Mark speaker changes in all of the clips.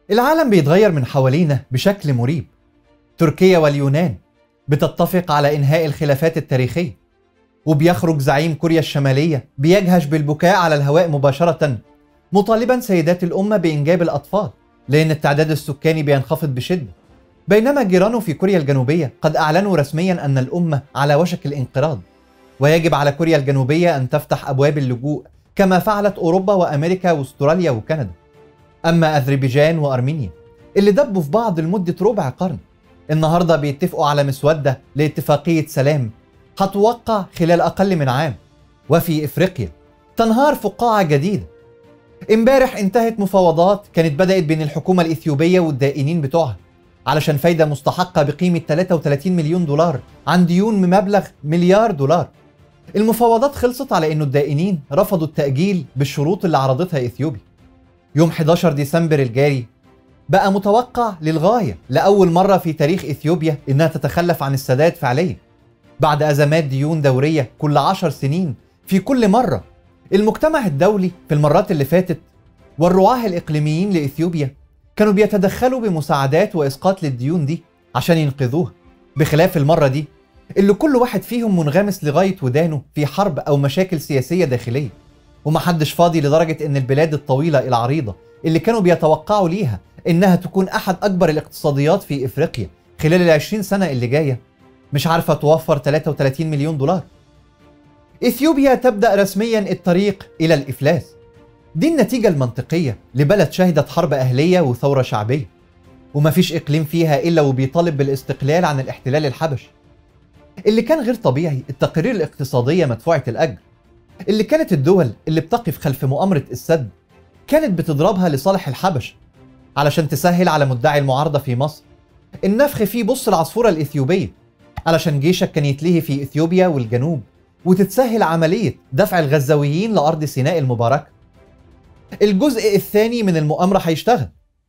Speaker 1: العالم بيتغير من حوالينا بشكل مريب تركيا واليونان بتتفق على انهاء الخلافات التاريخيه وبيخرج زعيم كوريا الشماليه بيجهش بالبكاء على الهواء مباشره مطالبا سيدات الامه بانجاب الاطفال لان التعداد السكاني بينخفض بشده بينما جيرانه في كوريا الجنوبيه قد اعلنوا رسميا ان الامه على وشك الانقراض ويجب على كوريا الجنوبيه ان تفتح ابواب اللجوء كما فعلت اوروبا وامريكا واستراليا وكندا اما اذربيجان وارمينيا اللي دبوا في بعض لمده ربع قرن النهارده بيتفقوا على مسوده لاتفاقيه سلام هتوقع خلال اقل من عام وفي افريقيا تنهار فقاعه جديده امبارح انتهت مفاوضات كانت بدات بين الحكومه الاثيوبيه والدائنين بتوعها علشان فايده مستحقه بقيمه 33 مليون دولار عن ديون بمبلغ مليار دولار المفاوضات خلصت على انه الدائنين رفضوا التاجيل بالشروط اللي عرضتها اثيوبيا يوم 11 ديسمبر الجاري بقى متوقع للغايه لاول مره في تاريخ اثيوبيا انها تتخلف عن السداد فعليا بعد ازمات ديون دوريه كل عشر سنين في كل مره المجتمع الدولي في المرات اللي فاتت والرعاه الاقليميين لاثيوبيا كانوا بيتدخلوا بمساعدات واسقاط للديون دي عشان ينقذوها بخلاف المره دي اللي كل واحد فيهم منغمس لغايه ودانه في حرب او مشاكل سياسيه داخليه ومحدش فاضي لدرجه ان البلاد الطويله العريضه اللي كانوا بيتوقعوا ليها انها تكون احد اكبر الاقتصاديات في افريقيا خلال ال 20 سنه اللي جايه مش عارفه توفر 33 مليون دولار. اثيوبيا تبدا رسميا الطريق الى الافلاس. دي النتيجه المنطقيه لبلد شهدت حرب اهليه وثوره شعبيه. ومفيش اقليم فيها الا وبيطالب بالاستقلال عن الاحتلال الحبشي. اللي كان غير طبيعي التقارير الاقتصاديه مدفوعه الاجر. اللي كانت الدول اللي بتقف خلف مؤامره السد كانت بتضربها لصالح الحبش علشان تسهل على مدعي المعارضة في مصر النفخ فيه بص العصفورة الإثيوبية علشان جيشك كان يتلهي في إثيوبيا والجنوب وتتسهل عملية دفع الغزاويين لأرض سيناء المباركة الجزء الثاني من المؤامرة هيشتغل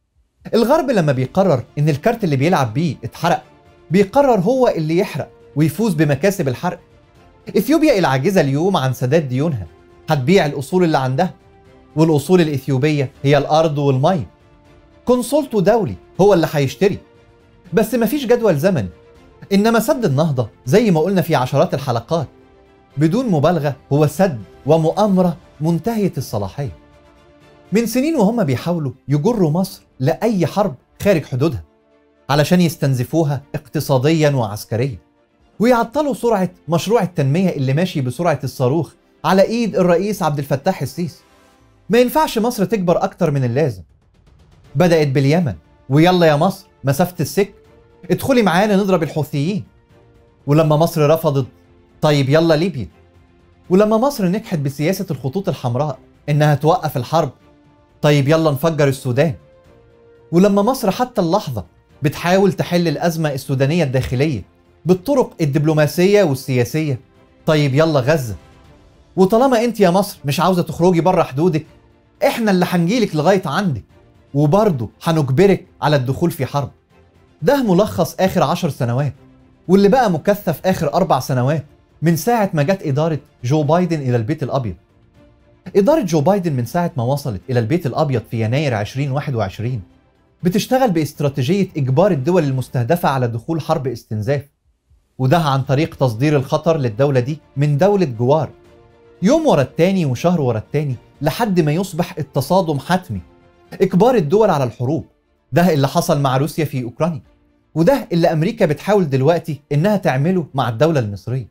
Speaker 1: الغرب لما بيقرر إن الكارت اللي بيلعب بيه اتحرق بيقرر هو اللي يحرق ويفوز بمكاسب الحرق إثيوبيا العاجزة اليوم عن سداد ديونها هتبيع الأصول اللي عندها والأصول الإثيوبية هي الأرض والمية كونسولته دولي هو اللي هيشتري بس مفيش جدول زمني انما سد النهضه زي ما قلنا في عشرات الحلقات بدون مبالغه هو سد ومؤامره منتهيه الصلاحيه من سنين وهم بيحاولوا يجروا مصر لاي حرب خارج حدودها علشان يستنزفوها اقتصاديا وعسكريا ويعطلوا سرعه مشروع التنميه اللي ماشي بسرعه الصاروخ على ايد الرئيس عبد الفتاح السيسي ما ينفعش مصر تكبر اكتر من اللازم بدأت باليمن ويلا يا مصر مسافة السك ادخلي معانا نضرب الحوثيين ولما مصر رفضت طيب يلا ليبيا ولما مصر نجحت بسياسة الخطوط الحمراء إنها توقف الحرب طيب يلا نفجر السودان ولما مصر حتى اللحظة بتحاول تحل الأزمة السودانية الداخلية بالطرق الدبلوماسية والسياسية طيب يلا غزة وطالما انت يا مصر مش عاوزة تخرجي بره حدودك احنا اللي هنجيلك لغاية عندك وبرضه هنجبرك على الدخول في حرب ده ملخص آخر عشر سنوات واللي بقى مكثف آخر أربع سنوات من ساعة ما جت إدارة جو بايدن إلى البيت الأبيض إدارة جو بايدن من ساعة ما وصلت إلى البيت الأبيض في يناير 2021 بتشتغل باستراتيجية إجبار الدول المستهدفة على دخول حرب استنزاف وده عن طريق تصدير الخطر للدولة دي من دولة جوار يوم ورا التاني وشهر ورا التاني لحد ما يصبح التصادم حتمي إجبار الدول على الحروب ده اللي حصل مع روسيا في أوكرانيا وده اللي أمريكا بتحاول دلوقتي إنها تعمله مع الدولة المصرية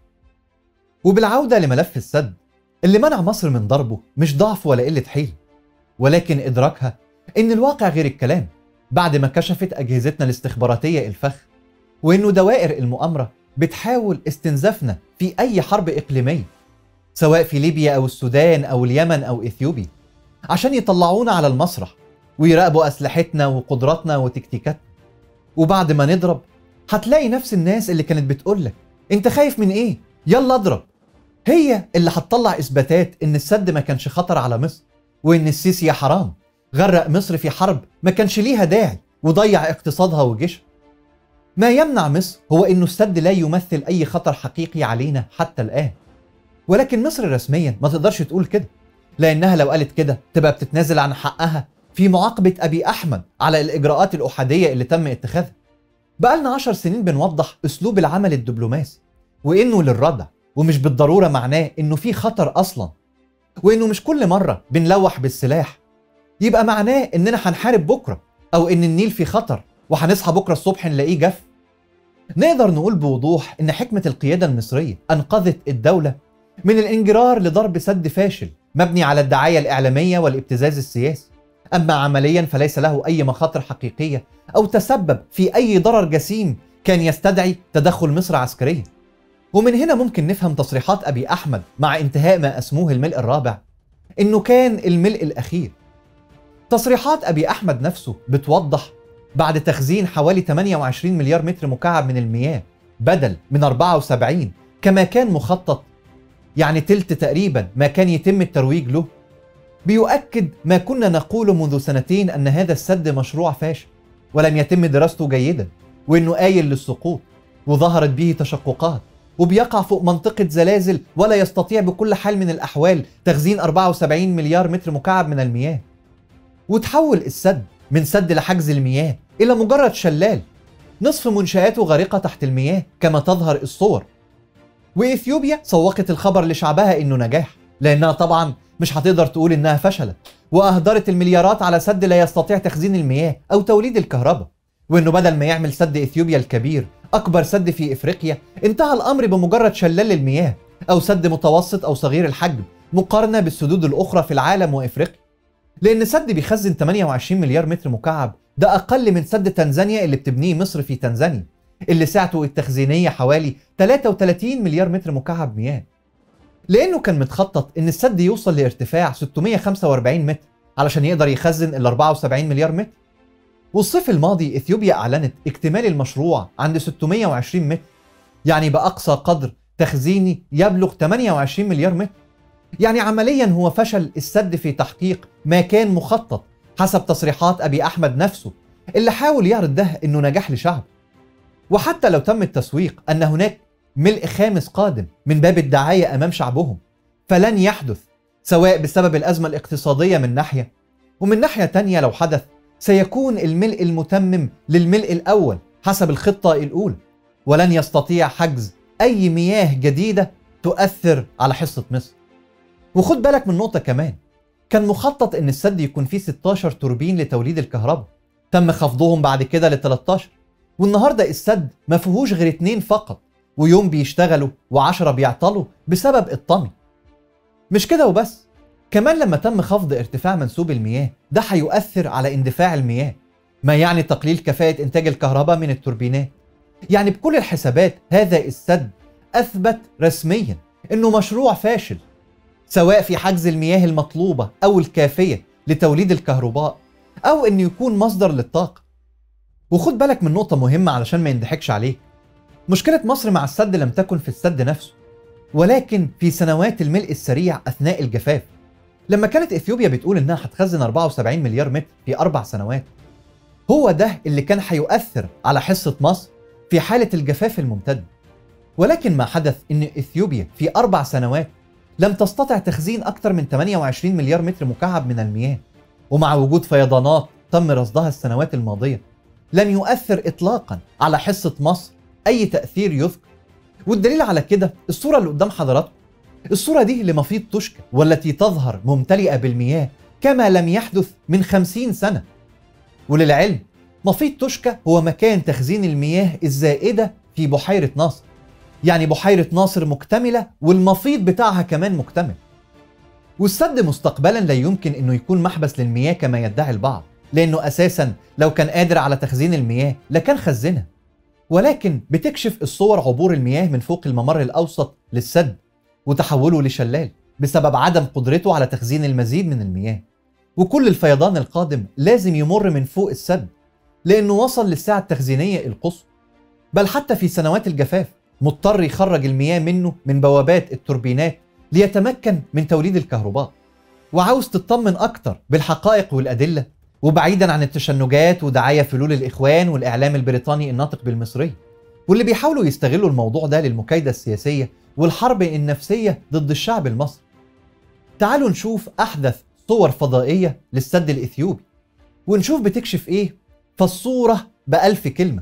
Speaker 1: وبالعودة لملف السد اللي منع مصر من ضربه مش ضعف ولا قلة حيل ولكن إدراكها إن الواقع غير الكلام بعد ما كشفت أجهزتنا الاستخباراتية الفخ وإنه دوائر المؤامرة بتحاول استنزافنا في أي حرب إقليمية سواء في ليبيا أو السودان أو اليمن أو إثيوبيا عشان يطلعونا على المسرح ويراقبوا أسلحتنا وقدراتنا وتكتيكاتنا وبعد ما نضرب هتلاقي نفس الناس اللي كانت بتقولك انت خايف من ايه يلا اضرب هي اللي هتطلع اثباتات ان السد ما كانش خطر على مصر وان السيسي يا حرام غرق مصر في حرب ما كانش ليها داعي وضيع اقتصادها وجيشها ما يمنع مصر هو انه السد لا يمثل اي خطر حقيقي علينا حتى الان ولكن مصر رسميا ما تقدرش تقول كده لانها لو قالت كده تبقى بتتنازل عن حقها في معاقبة أبي أحمد على الإجراءات الأحادية اللي تم اتخاذها بقالنا عشر سنين بنوضح أسلوب العمل الدبلوماسي وإنه للردع ومش بالضرورة معناه إنه في خطر أصلا وإنه مش كل مرة بنلوح بالسلاح يبقى معناه إننا هنحارب بكرة أو إن النيل في خطر وهنصحى بكرة الصبح نلاقيه جف نقدر نقول بوضوح إن حكمة القيادة المصرية أنقذت الدولة من الانجرار لضرب سد فاشل مبني على الدعاية الإعلامية والابتزاز السياسي أما عمليا فليس له أي مخاطر حقيقية أو تسبب في أي ضرر جسيم كان يستدعي تدخل مصر عسكريا ومن هنا ممكن نفهم تصريحات أبي أحمد مع انتهاء ما أسموه الملء الرابع إنه كان الملء الأخير تصريحات أبي أحمد نفسه بتوضح بعد تخزين حوالي 28 مليار متر مكعب من المياه بدل من 74 كما كان مخطط يعني تلت تقريبا ما كان يتم الترويج له بيؤكد ما كنا نقوله منذ سنتين أن هذا السد مشروع فاشل ولم يتم دراسته جيدا وأنه آيل للسقوط وظهرت به تشققات وبيقع فوق منطقة زلازل ولا يستطيع بكل حال من الأحوال تخزين 74 مليار متر مكعب من المياه وتحول السد من سد لحجز المياه إلى مجرد شلال نصف منشآته غارقة تحت المياه كما تظهر الصور وإثيوبيا سوقت الخبر لشعبها إنه نجاح لأنها طبعا مش هتقدر تقول إنها فشلت وأهدرت المليارات على سد لا يستطيع تخزين المياه أو توليد الكهرباء وإنه بدل ما يعمل سد إثيوبيا الكبير أكبر سد في إفريقيا انتهى الأمر بمجرد شلال للمياه أو سد متوسط أو صغير الحجم مقارنة بالسدود الأخرى في العالم وإفريقيا لأن سد بيخزن 28 مليار متر مكعب ده أقل من سد تنزانيا اللي بتبنيه مصر في تنزانيا اللي سعته التخزينية حوالي 33 مليار متر مكعب مياه لأنه كان متخطط إن السد يوصل لارتفاع 645 متر علشان يقدر يخزن ال 74 مليار متر والصيف الماضي إثيوبيا أعلنت اكتمال المشروع عند 620 متر يعني بأقصى قدر تخزيني يبلغ 28 مليار متر يعني عمليا هو فشل السد في تحقيق ما كان مخطط حسب تصريحات أبي أحمد نفسه اللي حاول يعرض ده إنه نجاح لشعب وحتى لو تم التسويق أن هناك ملء خامس قادم من باب الدعاية أمام شعبهم فلن يحدث سواء بسبب الأزمة الاقتصادية من ناحية ومن ناحية تانية لو حدث سيكون الملء المتمم للملء الأول حسب الخطة الأولى ولن يستطيع حجز أي مياه جديدة تؤثر على حصة مصر وخد بالك من نقطة كمان كان مخطط ان السد يكون فيه 16 توربين لتوليد الكهرباء تم خفضهم بعد كده ل 13 والنهارده السد ما فيهوش غير اتنين فقط ويوم بيشتغلوا وعشرة بيعطلوا بسبب الطمي مش كده وبس كمان لما تم خفض ارتفاع منسوب المياه ده هيؤثر على اندفاع المياه ما يعني تقليل كفاءة إنتاج الكهرباء من التوربينات يعني بكل الحسابات هذا السد أثبت رسميا إنه مشروع فاشل سواء في حجز المياه المطلوبة أو الكافية لتوليد الكهرباء أو إنه يكون مصدر للطاقة وخد بالك من نقطة مهمة علشان ما يندحكش عليك مشكلة مصر مع السد لم تكن في السد نفسه ولكن في سنوات الملء السريع أثناء الجفاف لما كانت إثيوبيا بتقول إنها هتخزن 74 مليار متر في أربع سنوات هو ده اللي كان هيؤثر على حصة مصر في حالة الجفاف الممتد ولكن ما حدث إن إثيوبيا في أربع سنوات لم تستطع تخزين أكثر من 28 مليار متر مكعب من المياه ومع وجود فيضانات تم رصدها السنوات الماضية لم يؤثر إطلاقا على حصة مصر أي تأثير يذكر والدليل على كده الصورة اللي قدام حضراتكم الصورة دي لمفيض توشكا والتي تظهر ممتلئة بالمياه كما لم يحدث من خمسين سنة وللعلم مفيض توشكا هو مكان تخزين المياه الزائدة في بحيرة ناصر يعني بحيرة ناصر مكتملة والمفيض بتاعها كمان مكتمل والسد مستقبلا لا يمكن انه يكون محبس للمياه كما يدعي البعض لانه اساسا لو كان قادر على تخزين المياه لكان خزنها ولكن بتكشف الصور عبور المياه من فوق الممر الاوسط للسد وتحوله لشلال بسبب عدم قدرته على تخزين المزيد من المياه وكل الفيضان القادم لازم يمر من فوق السد لانه وصل للسعه التخزينيه القصوى بل حتى في سنوات الجفاف مضطر يخرج المياه منه من بوابات التوربينات ليتمكن من توليد الكهرباء وعاوز تطمن أكتر بالحقائق والأدلة وبعيدا عن التشنجات ودعاية فلول الإخوان والإعلام البريطاني الناطق بالمصرية واللي بيحاولوا يستغلوا الموضوع ده للمكايدة السياسية والحرب النفسية ضد الشعب المصري تعالوا نشوف أحدث صور فضائية للسد الإثيوبي ونشوف بتكشف ايه فالصورة بألف كلمة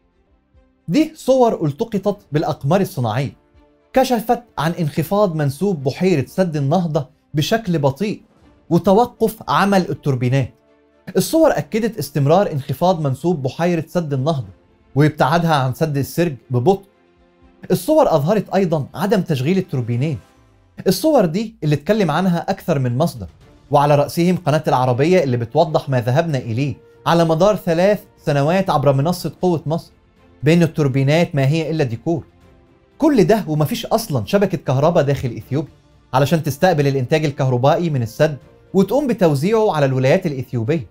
Speaker 1: دي صور التقطت بالأقمار الصناعية كشفت عن انخفاض منسوب بحيرة سد النهضة بشكل بطيء وتوقف عمل التوربينات الصور أكدت استمرار انخفاض منسوب بحيرة سد النهضة وابتعادها عن سد السرج ببطء الصور أظهرت أيضا عدم تشغيل التوربينين الصور دي اللي اتكلم عنها أكثر من مصدر وعلى رأسهم قناة العربية اللي بتوضح ما ذهبنا إليه على مدار ثلاث سنوات عبر منصة قوة مصر بين التوربينات ما هي إلا ديكور كل ده ومفيش أصلا شبكة كهرباء داخل إثيوبيا علشان تستقبل الإنتاج الكهربائي من السد وتقوم بتوزيعه على الولايات الإثيوبية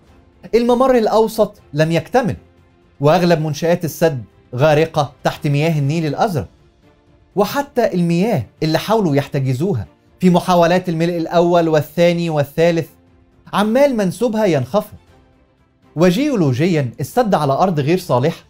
Speaker 1: الممر الأوسط لم يكتمل وأغلب منشآت السد غارقة تحت مياه النيل الأزرق وحتى المياه اللي حاولوا يحتجزوها في محاولات الملء الأول والثاني والثالث عمال منسوبها ينخفض وجيولوجيا السد على أرض غير صالحة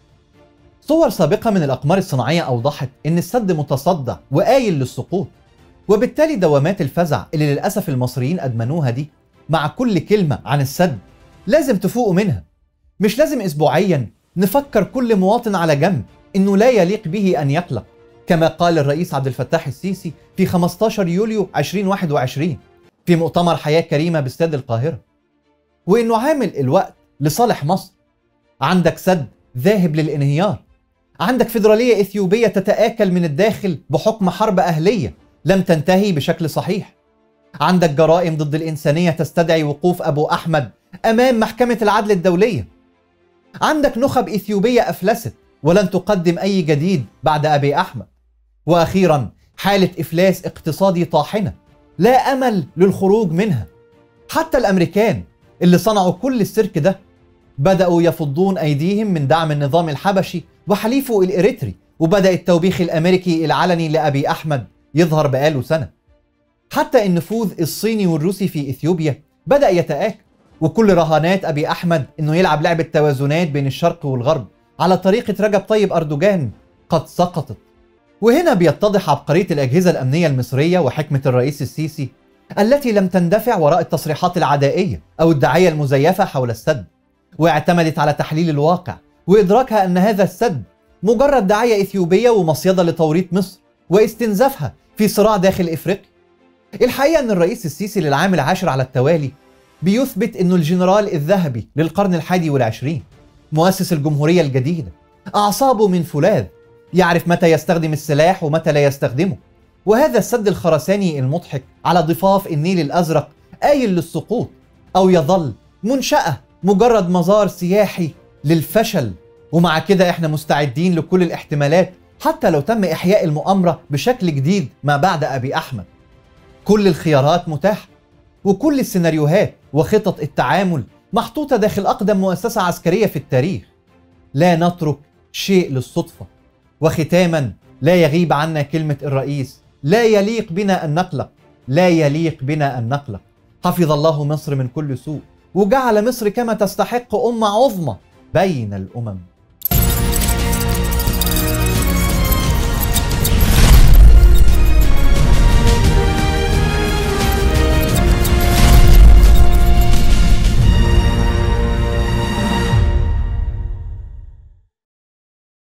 Speaker 1: صور سابقة من الأقمار الصناعية أوضحت إن السد متصدع وآيل للسقوط وبالتالي دوامات الفزع اللي للأسف المصريين أدمنوها دي مع كل كلمة عن السد لازم تفوقوا منها مش لازم أسبوعيا نفكر كل مواطن على جنب إنه لا يليق به أن يقلق كما قال الرئيس عبد الفتاح السيسي في 15 يوليو 2021 في مؤتمر حياة كريمة باستاد القاهرة وإنه عامل الوقت لصالح مصر عندك سد ذاهب للانهيار عندك فيدرالية إثيوبية تتآكل من الداخل بحكم حرب أهلية لم تنتهي بشكل صحيح عندك جرائم ضد الإنسانية تستدعي وقوف أبو أحمد أمام محكمة العدل الدولية عندك نخب إثيوبية أفلست ولن تقدم أي جديد بعد أبي أحمد وأخيرا حالة إفلاس اقتصادي طاحنة لا أمل للخروج منها حتى الأمريكان اللي صنعوا كل السيرك ده بدأوا يفضون أيديهم من دعم النظام الحبشي وحليفه الإريتري وبدأ التوبيخ الأمريكي العلني لأبي أحمد يظهر بقاله سنة حتى النفوذ الصيني والروسي في إثيوبيا بدأ يتآكل وكل رهانات أبي أحمد أنه يلعب لعبة توازنات بين الشرق والغرب على طريقة رجب طيب أردوغان قد سقطت وهنا بيتضح عبقرية الأجهزة الأمنية المصرية وحكمة الرئيس السيسي التي لم تندفع وراء التصريحات العدائية أو الدعاية المزيفة حول السد واعتمدت على تحليل الواقع وإدراكها أن هذا السد مجرد دعاية إثيوبية ومصيدة لتوريط مصر واستنزافها في صراع داخل إفريقيا الحقيقة أن الرئيس السيسي للعام العاشر على التوالي بيثبت أنه الجنرال الذهبي للقرن الحادي والعشرين مؤسس الجمهورية الجديدة أعصابه من فولاذ يعرف متى يستخدم السلاح ومتى لا يستخدمه وهذا السد الخرساني المضحك على ضفاف النيل الأزرق آيل للسقوط أو يظل منشأة مجرد مزار سياحي للفشل ومع كده احنا مستعدين لكل الاحتمالات حتى لو تم إحياء المؤامرة بشكل جديد ما بعد أبي أحمد كل الخيارات متاحة وكل السيناريوهات وخطط التعامل محطوطة داخل أقدم مؤسسة عسكرية في التاريخ لا نترك شيء للصدفة وختاما لا يغيب عنا كلمة الرئيس لا يليق بنا أن نقلق لا يليق بنا أن نقلق حفظ الله مصر من كل سوء وجعل مصر كما تستحق أمة عظمى بين الأمم